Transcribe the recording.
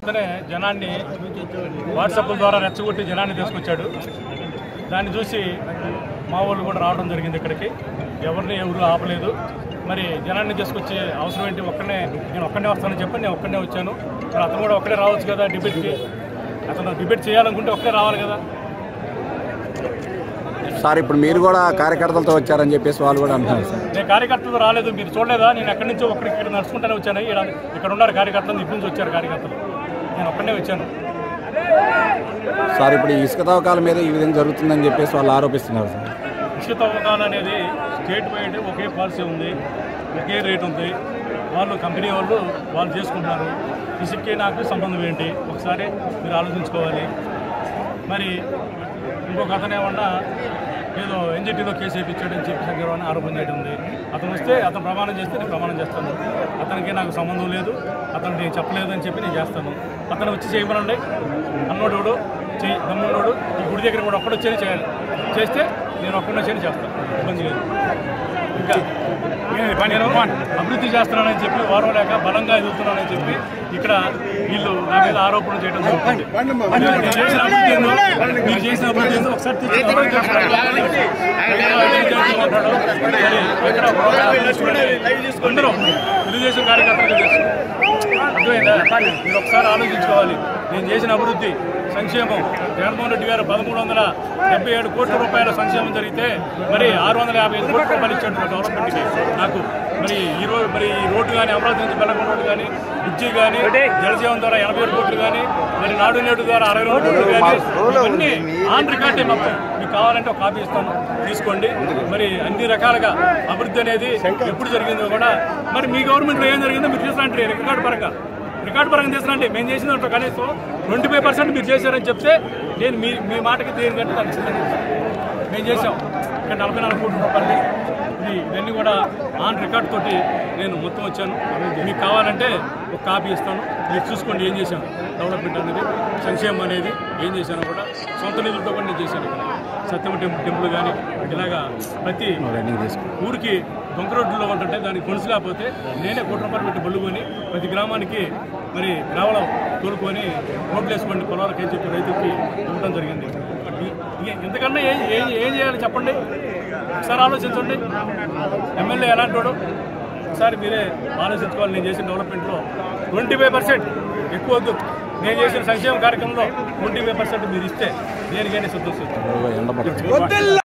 అతనే జనాన్ని వాట్సాప్ ద్వారా రెచ్చగొట్టి జనాన్ని తీసుకొచ్చాడు దాన్ని చూసి మా వాళ్ళు కూడా రావడం జరిగింది ఇక్కడికి ఎవరిని ఎవరు ఆపలేదు మరి జనాన్ని తీసుకొచ్చే అవసరం ఏంటి ఒక్కనే నేను ఒక్కనే వస్తానని చెప్పి నేను ఒక్కనే వచ్చాను మరి అతను కూడా ఒక్కడే రావచ్చు కదా డిబేట్కి అతను డిబేట్ చేయాలనుకుంటే ఒక్కడే రావాలి కదా సార్ ఇప్పుడు మీరు కూడా కార్యకర్తలతో వచ్చారని చెప్పేసి వాళ్ళు కూడా అంటున్నారు సార్ నేను కార్యకర్తలు రాలేదు మీరు చూడలేదా నేను ఎక్కడి నుంచో ఒక్కడి ఇక్కడ నడుచుకుంటూనే వచ్చాను ఇక్కడ ఇక్కడ ఉన్నారు కార్యకర్తలు ఇటు నుంచి వచ్చారు కార్యకర్తలు నేను ఒక్కడే వచ్చాను సార్ ఇప్పుడు ఈ ఇసుక తవ్వకాల మీద ఈ విధంగా జరుగుతుందని చెప్పేసి వాళ్ళు ఆరోపిస్తున్నారు సార్ ఇసుక తవ్వకాలు అనేది స్టేట్ వైడ్ ఒకే పాలసీ ఉంది ఒకే రేట్ ఉంది వాళ్ళు కంపెనీ వాళ్ళు వాళ్ళు చేసుకుంటున్నారు ఇసుక్కి నాకు సంబంధం ఏంటి ఒకసారి మీరు ఆలోచించుకోవాలి మరి ఇంకొక అతను ఏమన్నా ఏదో ఎన్జిటీలో కేసు వేయించాడని చెప్పి సంగీరావు ఆరోపణ చేయడం ఉంది అతను వస్తే అతను ప్రమాణం చేస్తే నేను ప్రమాణం చేస్తాను అతనికి నాకు సంబంధం లేదు అతను నేను చెప్పలేదు అని చెప్పి నేను చేస్తాను అతను వచ్చి చేయమనండి అన్నోడు చెయ్యి దమ్ముడోడు ఈ గుడి దగ్గర కూడా ఒక్కడు వచ్చేది చేయాలి చేస్తే నేను ఒక్కడిని వచ్చేది చేస్తాను ఇబ్బంది లేదు ఇంకా నేను అభివృద్ధి చేస్తున్నానని చెప్పి వారం లేక బలంగా ఎదుగుతున్నానని చెప్పి ఇక్కడ వీళ్ళు నా మీద ఆరోపణలు చేయడం జరుగుతుంది నేను చేసిన అభివృద్ధి ఏందో, మీరు చేసిన అభివృద్ధి ఏందో ఒకసారి తెచ్చి అభివృద్ధి చేస్తున్నాను. ఏదో ఐడెంటిటీ కార్డు మాట్లాడడం, మరి ఎక్కడ ప్రోగ్రామ్ చూడండి. అందరూ తెలుగుదేశం కార్యకర్తలు చేస్తారు అర్థమైందా మీరు ఒకసారి ఆలోచించుకోవాలి నేను చేసిన అభివృద్ధి సంక్షేమం జగన్మోహన్ రెడ్డి గారు పదమూడు వందల డెబ్బై ఏడు కోట్ల రూపాయల సంక్షేమం జరిగితే మరి ఆరు వందల యాభై ఐదు కోట్ల రూపాయలు ఇచ్చాడు డెవలప్మెంట్కి నాకు మరి ఈ రోజు మరి ఈ రోడ్డు కానీ అమరావతి నుంచి బెల్లంకొండ రోడ్డు కానీ బ్రిడ్జి కానీ జలజీవన్ ద్వారా ఎనభై ఏడు కోట్లు కానీ మరి నాడు నేడు ద్వారా అరవై రెండు కోట్లు కానీ ఇవన్నీ ఆన్ రికార్డే మొత్తం మీకు కావాలంటే ఒక కాపీ ఇస్తాను తీసుకోండి మరి అన్ని రకాలుగా అభివృద్ధి అనేది ఎప్పుడు జరిగిందో కూడా మరి మీ గవర్నమెంట్లో ఏం జరిగిందో మీరు తీసుకురండి రికార్డు పరంగా రికార్డు పరంగా తీసుకురండి మేము చేసిన దాంట్లో కనీసం ట్వంటీ ఫైవ్ పర్సెంట్ మీరు చేశారని చెప్తే నేను మీ మీ మాటకి దేనికంటే దానికి సిద్ధంగా ఉంటాను. మేము చేసాం ఇక్కడ నలభై నాలుగు కోట్ల రూపాయలు ఇది ఇవన్నీ కూడా ఆన్ రికార్డ్ తోటి నేను మొత్తం వచ్చాను మీకు కావాలంటే ఒక కాపీ ఇస్తాను మీరు చూసుకోండి ఏం చేశాను డెవలప్మెంట్ అనేది సంక్షేమం అనేది ఏం చేశాను కూడా సొంత నిధులతో కూడా నేను చేశాను ఇక్కడ సత్యమ టెంపుల్ టెంపుల్ కానీ ఇలాగా ప్రతి రన్నింగ్ తీసుకో ఊరికి దొంగ రోడ్డులో ఉంటుంటే దానికి కొలుసు లేకపోతే నేనే కోటి రూపాయలు పెట్టి బళ్ళు కొని ప్రతి గ్రామానికి మరి గ్రామం తోలుకొని రోడ్లు వేసుకోండి పొలాలకి అని చెప్పి రైతులకి ఇవ్వడం జరిగింది ఇ- ఇ- ఇంతకన్నా ఏం ఏం ఏం చేయాలి చెప్పండి ఒకసారి ఆలోచించండి ఎమ్మెల్యే ఎలాంటి వాడు ఒకసారి మీరే ఆలోచించుకోవాలి నేను చేసిన డెవలప్మెంట్లో ట్వంటీ ఫైవ్ పర్సెంట్ ఎక్కువ వద్దు నేను చేసిన సంక్షేమ కార్యక్రమంలో ట్వంటీ ఫైవ్ పర్సెంట్ మీరు ఇస్తే దేనికైనా సంతోషిస్తాను ఎండబడుతుంది